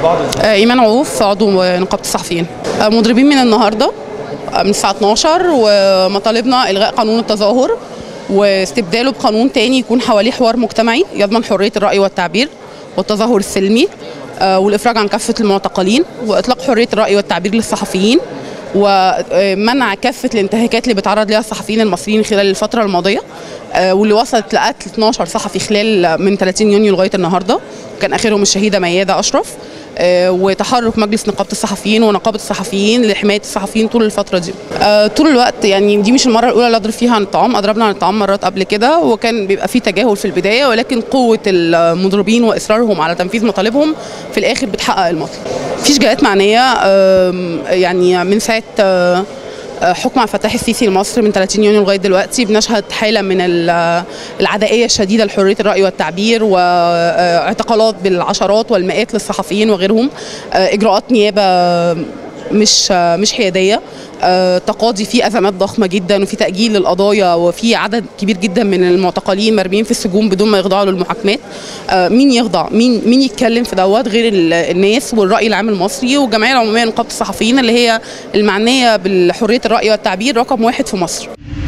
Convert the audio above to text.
بعض آه، ايمان عوف عضو نقابه الصحفيين آه، مضربين من النهارده آه، من الساعه 12 ومطالبنا الغاء قانون التظاهر واستبداله بقانون تاني يكون حواليه حوار مجتمعي يضمن حريه الراي والتعبير والتظاهر السلمي آه، والافراج عن كافه المعتقلين واطلاق حريه الراي والتعبير للصحفيين ومنع كافه الانتهاكات اللي بيتعرض لها الصحفيين المصريين خلال الفتره الماضيه آه، واللي وصلت لقتل 12 صحفي خلال من 30 يونيو لغايه النهارده كان اخرهم الشهيده مياده اشرف آه، وتحرك مجلس نقابه الصحفيين ونقابه الصحفيين لحمايه الصحفيين طول الفتره دي آه، طول الوقت يعني دي مش المره الاولى اللي اضرب فيها عن الطعام اضربنا عن الطعام مرات قبل كده وكان بيبقى في تجاهل في البدايه ولكن قوه المضربين واصرارهم على تنفيذ مطالبهم في الاخر بتحقق المطلب مفيش جهات معنيه آم، يعني من ساعه آه، حكم عبد الفتاح السيسي لمصر من 30 يونيو لغايه دلوقتي بنشهد حاله من ال- العدائيه الشديده لحريه الراي والتعبير واعتقالات بالعشرات والمئات للصحفيين وغيرهم آه، اجراءات نيابه مش مش حياديه آه، تقاضي فيه ازمات ضخمه جدا وفي تاجيل للقضايا وفي عدد كبير جدا من المعتقلين مرميين في السجون بدون ما يخضعوا للمحاكمات آه، مين يخضع مين مين يتكلم في دوت غير ال- الناس والراي العام المصري والجمعيه العموميه لنقابه الصحفيين اللي هي المعنيه بالحريه الراي والتعبير رقم واحد في مصر